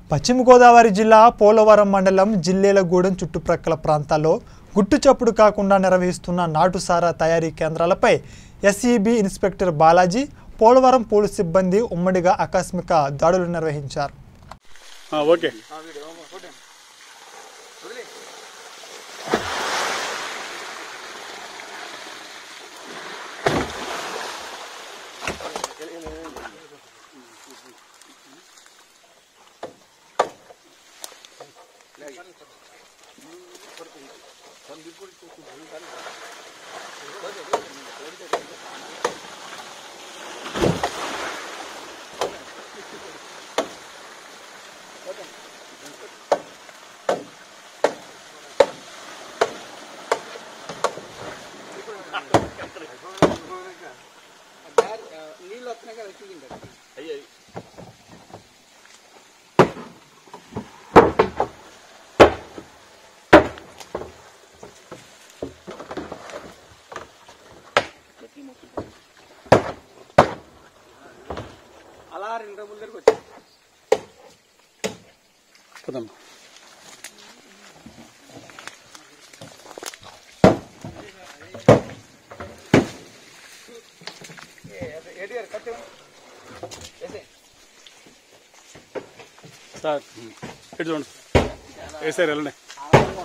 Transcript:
పశ్చిమ గోదావరి జిల్లా పోలవరం మండలం జిల్లేలగూడెం చుట్టుప్రక్కల ప్రాంతాల్లో గుట్టు చప్పుడు కాకుండా నిర్వహిస్తున్న నాటుసారా తయారీ కేంద్రాలపై SEB inspector Balaji Polavaram police సిబ్బంది ఉమ్మడిగా ఆకస్మిక దాడులు నిర్వహించారు ఆ, ఓకే నీళ్ళు వస్తున్నాయి కదా వచ్చింది అలా రెండు రోజుల దగ్గరికి వచ్చి పోదాం ఏడు గారు కట్టే వేసే సార్ ఇటు చూడండి వేసారు వెళ్ళండి